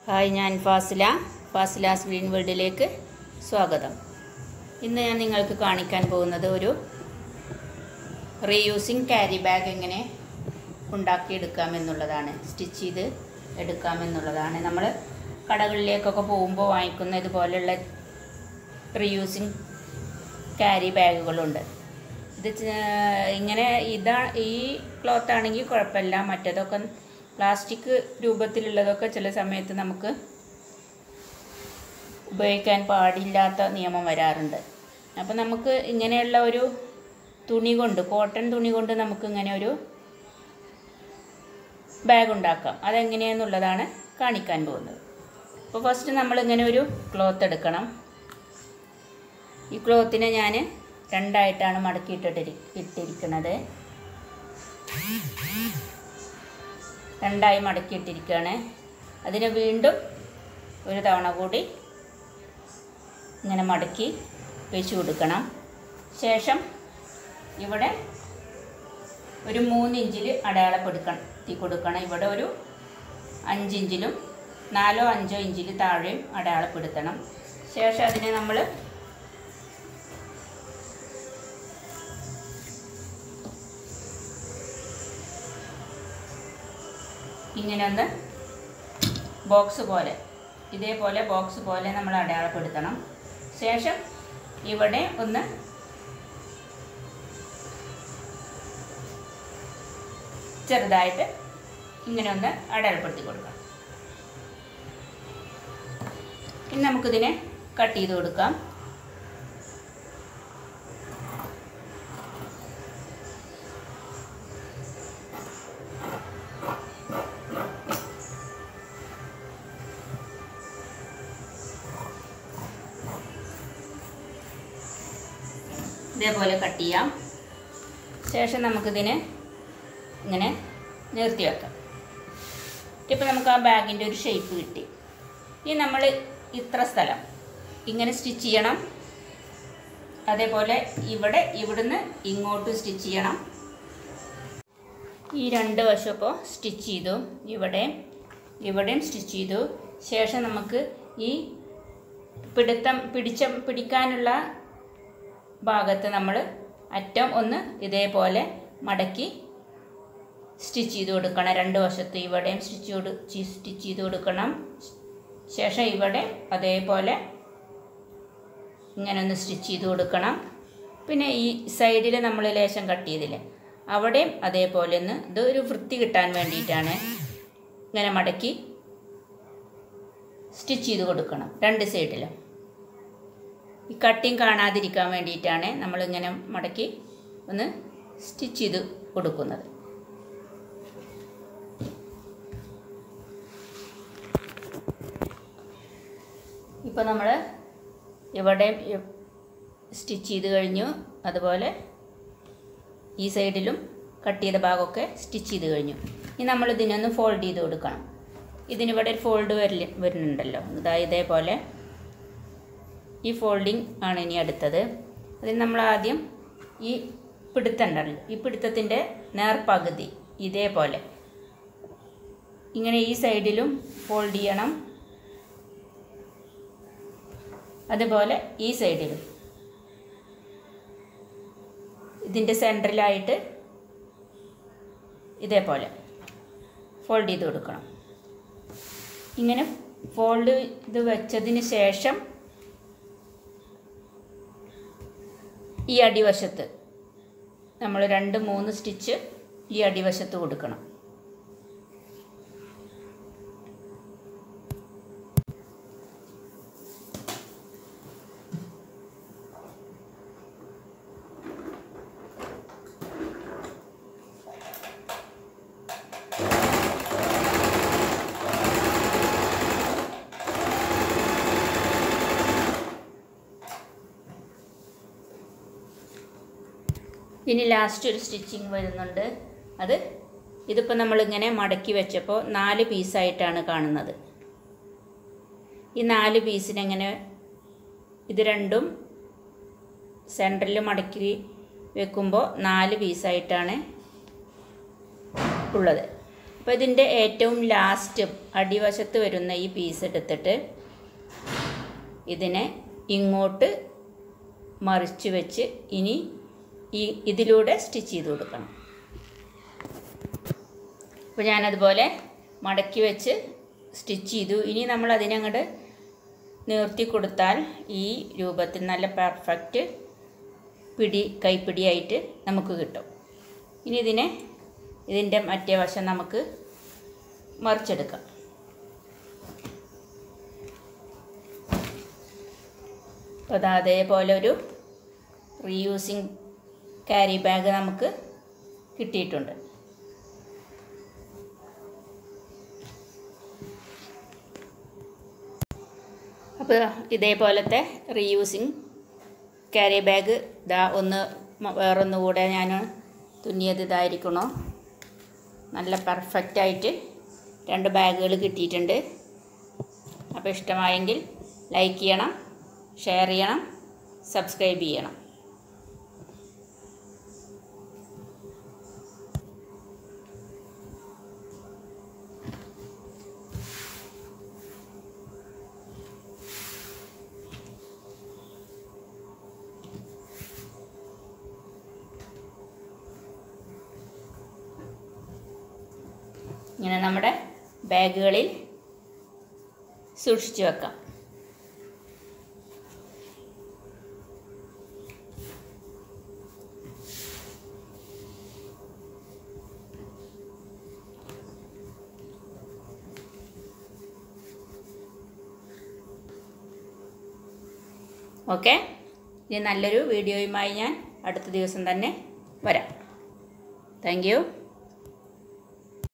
hi ഞാൻ ഫാസില ഫാസിലാസ് green വേൾഡിലേക്ക് സ്വാഗതം ഇന്ന് ഞാൻ നിങ്ങൾക്ക് കാണിക്കാൻ പോകുന്നത് ഒരു റീയൂസിങ് ക്യാരി ബാഗ് എങ്ങനെ ഉണ്ടാക്കിയെടുക്കാമെന്നുള്ളതാണ് സ്റ്റിച്ച് ചെയ്ത് എടുക്കാമെന്നുള്ളതാണ് നമ്മൾ കടകളിലേക്കൊക്കെ പോകുമ്പോൾ വാങ്ങിക്കുന്ന ഇതുപോലെയുള്ള റീയൂസിങ് ക്യാരി ബാഗുകളുണ്ട് ഇത് ച- ഇങ്ങനെ ഇതാ ഈ ക്ലോത്ത് ആണെങ്കിൽ കുഴപ്പമില്ല മറ്റേതൊക്കെ പ്ലാസ്റ്റിക് രൂപത്തിലുള്ളതൊക്കെ ചില സമയത്ത് നമുക്ക് ഉപയോഗിക്കാൻ പാടില്ലാത്ത നിയമം വരാറുണ്ട് അപ്പോൾ നമുക്ക് ഇങ്ങനെയുള്ള ഒരു തുണി കൊണ്ട് കോട്ടൺ തുണി കൊണ്ട് നമുക്ക് ഇങ്ങനെ ഒരു ബാഗ് ഉണ്ടാക്കാം അതെങ്ങനെയാണെന്നുള്ളതാണ് കാണിക്കാൻ പോകുന്നത് അപ്പോൾ ഫസ്റ്റ് നമ്മൾ ഇങ്ങനെ ഒരു ക്ലോത്ത് എടുക്കണം ഈ ക്ലോത്തിനെ ഞാൻ രണ്ടായിട്ടാണ് മടക്കിയിട്ടിട്ട് ഇട്ടിരിക്കുന്നത് രണ്ടായി മടക്കിയിട്ടിരിക്കുകയാണ് അതിനെ വീണ്ടും ഒരു തവണ കൂടി ഇങ്ങനെ മടക്കി വെച്ച് കൊടുക്കണം ശേഷം ഇവിടെ ഒരു മൂന്നിഞ്ചിൽ അടയാളപ്പെടുത്തി കൊടുക്കണം ഇവിടെ ഒരു അഞ്ചിഞ്ചിലും നാലോ അഞ്ചോ ഇഞ്ചിൽ താഴെയും അടയാളപ്പെടുത്തണം ശേഷം അതിനെ നമ്മൾ ഇങ്ങനെ ഒന്ന് ബോക്സ് പോലെ ഇതേപോലെ ബോക്സ് പോലെ നമ്മൾ അടയാളപ്പെടുത്തണം ശേഷം ഇവിടെ ഒന്ന് ചെറുതായിട്ട് ഇങ്ങനെ ഒന്ന് അടയാളപ്പെടുത്തി കൊടുക്കാം ഇനി നമുക്കിതിനെ കട്ട് ചെയ്ത് കൊടുക്കാം ഇതേപോലെ കട്ട് ചെയ്യാം ശേഷം നമുക്കിതിനെ ഇങ്ങനെ നിർത്തി വെക്കാം ഇപ്പോൾ നമുക്ക് ആ ബാഗിൻ്റെ ഒരു ഷേപ്പ് കിട്ടി ഇനി നമ്മൾ ഇത്ര സ്ഥലം ഇങ്ങനെ സ്റ്റിച്ച് ചെയ്യണം അതേപോലെ ഇവിടെ ഇവിടുന്ന് ഇങ്ങോട്ട് സ്റ്റിച്ച് ചെയ്യണം ഈ രണ്ട് വശം ഇപ്പോൾ സ്റ്റിച്ച് ചെയ്തു ഇവിടെ ഇവിടെയും സ്റ്റിച്ച് ചെയ്തു ശേഷം നമുക്ക് ഈ പിടുത്തം പിടിച്ച പിടിക്കാനുള്ള ഭാഗത്ത് നമ്മൾ അറ്റം ഒന്ന് ഇതേപോലെ മടക്കി സ്റ്റിച്ച് ചെയ്ത് കൊടുക്കണം രണ്ട് വശത്ത് ഇവിടെയും സ്റ്റിച്ച് കൊടു സ്റ്റിച്ച് ചെയ്ത് കൊടുക്കണം ശേഷം ഇവിടെ അതേപോലെ ഇങ്ങനെ ഒന്ന് സ്റ്റിച്ച് ചെയ്ത് കൊടുക്കണം പിന്നെ ഈ സൈഡിൽ നമ്മൾ ലേശം കട്ട് ചെയ്തില്ലേ അവിടെയും അതേപോലെ ഒന്ന് ഇത് ഒരു വൃത്തി കിട്ടാൻ വേണ്ടിയിട്ടാണ് ഇങ്ങനെ മടക്കി സ്റ്റിച്ച് ചെയ്ത് കൊടുക്കണം രണ്ട് സൈഡിലും ഈ കട്ടിങ് കാണാതിരിക്കാൻ വേണ്ടിയിട്ടാണ് നമ്മളിങ്ങനെ മടക്കി ഒന്ന് സ്റ്റിച്ച് ചെയ്ത് കൊടുക്കുന്നത് ഇപ്പോൾ നമ്മൾ ഇവിടെ സ്റ്റിച്ച് ചെയ്ത് കഴിഞ്ഞു അതുപോലെ ഈ സൈഡിലും കട്ട് ചെയ്ത ഭാഗമൊക്കെ സ്റ്റിച്ച് ചെയ്ത് കഴിഞ്ഞു ഇനി നമ്മൾ ഇതിനൊന്ന് ഫോൾഡ് ചെയ്ത് കൊടുക്കണം ഇതിനിവിടെ ഒരു ഫോൾഡ് വരല് വരുന്നുണ്ടല്ലോ ഇതാ ഇതേപോലെ ഈ ഫോൾഡിങ് ആണ് ഇനി അടുത്തത് അതിന് നമ്മൾ ആദ്യം ഈ പിടുത്തണ്ടല്ലോ ഈ പിടുത്തത്തിൻ്റെ നേർപകുതി ഇതേപോലെ ഇങ്ങനെ ഈ സൈഡിലും ഫോൾഡ് ചെയ്യണം അതുപോലെ ഈ സൈഡിലും ഇതിൻ്റെ സെൻറ്ററിലായിട്ട് ഇതേപോലെ ഫോൾഡ് ചെയ്ത് കൊടുക്കണം ഇങ്ങനെ ഫോൾഡ് ഇത് വെച്ചതിന് ശേഷം ഈ അടിവശത്ത് നമ്മൾ രണ്ട് മൂന്ന് സ്റ്റിച്ച് ഈ അടിവശത്ത് കൊടുക്കണം ഇനി ലാസ്റ്റ് ഒരു സ്റ്റിച്ചിങ് വരുന്നുണ്ട് അത് ഇതിപ്പോൾ നമ്മളിങ്ങനെ മടക്കി വെച്ചപ്പോൾ നാല് പീസായിട്ടാണ് കാണുന്നത് ഈ നാല് പീസിനെങ്ങനെ ഇത് രണ്ടും സെൻറ്ററിൽ മടക്കി വെക്കുമ്പോൾ നാല് പീസായിട്ടാണ് ഉള്ളത് അപ്പോൾ ഇതിൻ്റെ ഏറ്റവും ലാസ്റ്റ് അടിവശത്ത് വരുന്ന ഈ പീസ് എടുത്തിട്ട് ഇതിനെ ഇങ്ങോട്ട് മറിച്ച് വെച്ച് ഇനി ഈ ഇതിലൂടെ സ്റ്റിച്ച് ചെയ്ത് കൊടുക്കണം അപ്പോൾ ഞാനതുപോലെ മടക്കി വെച്ച് സ്റ്റിച്ച് ചെയ്തു ഇനി നമ്മൾ അതിനങ്ങോട്ട് നിർത്തി കൊടുത്താൽ ഈ രൂപത്തിൽ നല്ല പെർഫെക്റ്റ് പിടി കൈപ്പിടിയായിട്ട് നമുക്ക് കിട്ടും ഇനി ഇതിനെ ഇതിൻ്റെ മറ്റേ വശം നമുക്ക് മറിച്ചെടുക്കാം അപ്പോൾ അത് അതേപോലെ ഒരു റീയൂസിങ് ക്യാരി ബാഗ് നമുക്ക് കിട്ടിയിട്ടുണ്ട് അപ്പോൾ ഇതേപോലത്തെ റീയൂസിങ് ക്യാരി ബാഗ് ഇതാ ഒന്ന് മ- വേറൊന്നുകൂടെ ഞാൻ തുന്നിയത് ഇതായിരിക്കണോ നല്ല പെർഫെക്റ്റായിട്ട് രണ്ട് ബാഗുകൾ കിട്ടിയിട്ടുണ്ട് അപ്പോൾ ഇഷ്ടമായെങ്കിൽ ലൈക്ക് ചെയ്യണം ഷെയർ ചെയ്യണം സബ്സ്ക്രൈബ് ചെയ്യണം ഇങ്ങനെ നമ്മുടെ ബാഗുകളിൽ സൂക്ഷിച്ചു വെക്കാം ഓക്കെ ഇനി നല്ലൊരു വീഡിയോയുമായി ഞാൻ അടുത്ത ദിവസം തന്നെ വരാം താങ്ക് യു